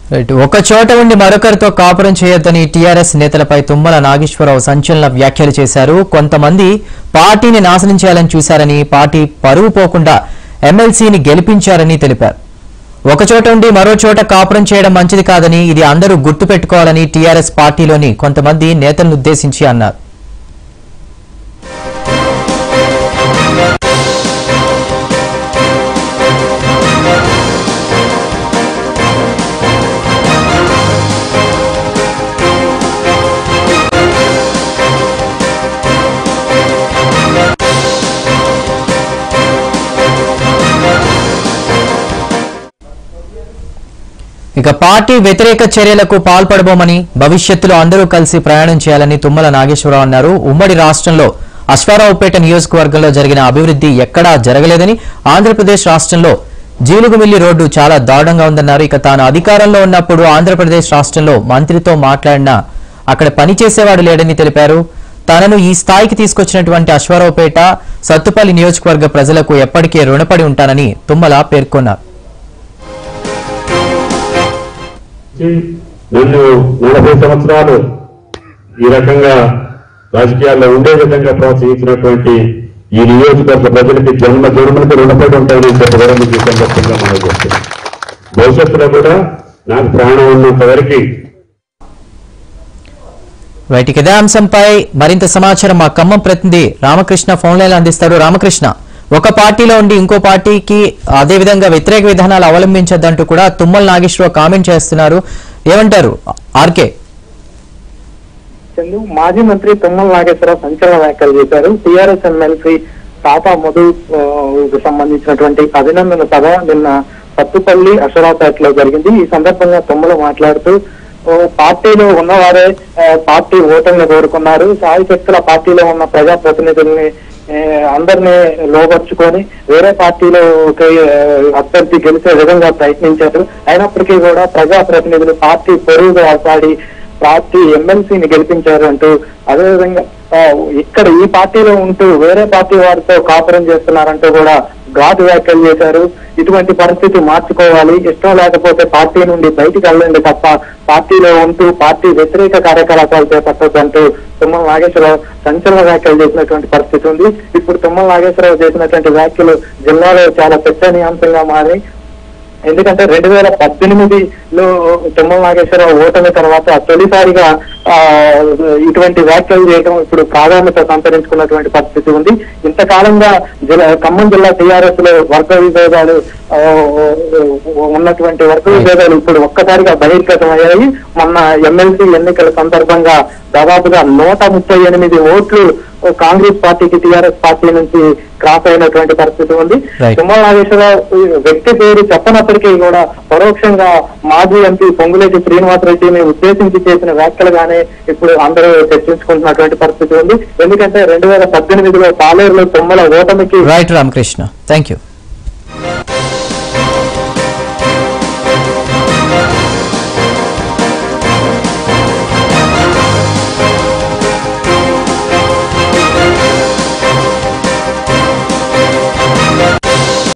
Right ఒక చోట ఉండి మరొకరితో కాపురం చేయొద్దని టీఆర్ఎస్ నేతలపై తుమ్మల నాగేశ్వరరావు సంచలన వ్యాఖ్యలు చేశారు కొంతమంది పార్టీని నాశనం చేయాలని చూశారని పార్టీ పరువు పోకుండా ఎమ్మెల్సీని గెలిపించారని తెలిపారు ఒక చోట ఉండి మరో చోట కాపురం చేయడం మంచిది కాదని ఇది అందరూ గుర్తుపెట్టుకోవాలని టీఆర్ఎస్ పార్టీలోని కొంతమంది నేతలను ఉద్దేశించి అన్నారు ఇక పార్టీ వ్యతిరేక చర్యలకు పాల్పడబోమని భవిష్యత్తులో అందరూ కలిసి ప్రయాణం చేయాలని తుమ్మల నాగేశ్వరరావు అన్నారు ఉమ్మడి రాష్ట్రంలో అశ్వారావుపేట నియోజకవర్గంలో జరిగిన అభివృద్ధి ఎక్కడా జరగలేదని ఆంధ్రప్రదేశ్ రాష్ట్రంలో జీలుగుమిల్లి రోడ్డు చాలా దారుణంగా ఉందన్నారు ఇక తాను అధికారంలో ఉన్నప్పుడు ఆంధ్రప్రదేశ్ రాష్ట్రంలో మంత్రితో మాట్లాడినా అక్కడ పనిచేసేవాడు లేడని తెలిపారు తనను ఈ స్థాయికి తీసుకొచ్చినటువంటి అశ్వారావుపేట సత్తుపల్లి నియోజకవర్గ ప్రజలకు ఎప్పటికీ రుణపడి ఉంటానని తుమ్మల పేర్కొన్నారు నన్ను నలభై సంవత్సరాలు ఈ రకంగా రాజకీయాల్లో ఉండే విధంగా ప్రోత్సహించినటువంటి ఈ నియోజకవర్గ ప్రజలకి జన్మ జన్మలకు రుణపడి ఉంటాయని చెప్పడం మీకు ఈ సందర్భంగా మనం చేస్తున్నాం భవిష్యత్తులో కూడా నాకు ప్రాణం ఉన్నంత వరకు రైట్ ఇక ఇదే అంశంపై మరింత సమాచారం మా ఖమ్మం ప్రతినిధి రామకృష్ణ ఫోన్ లైన్ అందిస్తారు రామకృష్ణ ఒక పార్టీలో ఉండి ఇంకో పార్టీకి అదే విధంగా వ్యతిరేక విధానాలు అవలంబించొద్దంటూ కూడా తుమ్మల నాగేశ్వరరావు కామెంట్ చేస్తున్నారు ఏమంటారు ఆర్కే చందు మాజీ మంత్రి తుమ్మల నాగేశ్వరరావు సంచలన వ్యాఖ్యలు చేశారు టీఆర్ఎస్ ఎమ్మెల్సీ తాతా మధు ఆ, కు సంబంధించినటువంటి అభినందన సభ నిన్న పత్తుపల్లి అషరాపేటలో జరిగింది ఈ సందర్భంగా తుమ్మల మాట్లాడుతూ ఓ, పార్టీలో ఉన్నవారే ఆ, పార్టీ ఓటర్ని కోరుకున్నారు సాయి శక్తుల పార్టీలో ఉన్న ప్రజాప్రతినిధుల్ని ఏ, అందరినీ లోపరుచుకొని వేరే పార్టీలో ఒక ఏ, అభ్యర్థి గెలిచే విధంగా ప్రయత్నించారు అయినప్పటికీ కూడా ప్రజాప్రతినిధులు పార్టీ పొరుగుగా ఆడి పార్టీ ఎమ్మెల్సీని గెలిపించారు అంటూ అదేవిధంగా ఆ, ఇక్కడ ఈ పార్టీలో ఉంటూ వేరే పార్టీ వారితో కాపురం చేస్తున్నారంటూ కూడా ఘాటు వ్యాఖ్యలు చేశారు ఇటువంటి పరిస్థితి మార్చుకోవాలి ఇష్టం లేకపోతే పార్టీ నుండి బయటికి వెళ్ళండి తప్ప పార్టీలో ఉంటూ పార్టీ వ్యతిరేక కార్యకలాపాలు చేపట్టొద్దంటూ తుమ్మల నాగేశ్వరరావు సంచలన వ్యాఖ్యలు చేసినటువంటి పరిస్థితి ఉంది ఇప్పుడు తుమ్మల నాగేశ్వరరావు చేసినటువంటి వ్యాఖ్యలు జిల్లాలో చాలా చర్చనీయాంశంగా మారి ఎందుకంటే రెండు వేల పద్దెనిమిదిలో తుమ్మల నాగేశ్వరరావు ఓటమి తర్వాత తొలిసారిగా ఆ, ఇటువంటి వ్యాఖ్యలు చేయడం ఇప్పుడు ప్రాధాన్యత సంతరించుకున్నటువంటి పరిస్థితి ఉంది ఇంతకాలంగా జిల్లా ఖమ్మం జిల్లా టీఆర్ఎస్ లో వర్గ విభేదాలు ఆ, ఉన్నటువంటి వర్గ విభేదాలు ఇప్పుడు ఒక్కసారిగా బహిర్గతం అయ్యాయి మొన్న ఎమ్మెల్సీ ఎన్నికల సందర్భంగా దాదాపుగా నూట ముప్పై ఎనిమిది ఓట్లు కాంగ్రెస్ పార్టీకి టీఆర్ఎస్ పార్టీ నుంచి క్రాస్ అయినటువంటి పరిస్థితి ఉంది Right. తుమ్మల నాగేశ్వరరావు వ్యక్తి పేరు చెప్పనప్పటికీ కూడా పరోక్షంగా మాజీ ఎంపీ పొంగులేటి శ్రీనివాసరెడ్డిని ఉద్దేశించి చేసిన వ్యాఖ్యలుగానే ఇప్పుడు అందరూ చర్చించుకుంటున్నటువంటి పరిస్థితి ఉంది ఎందుకంటే రెండు వేల పద్దెనిమిదిలో పాలేరులో తుమ్మల ఓటమికి రైట్ రామకృష్ణ థ్యాంక్ యూ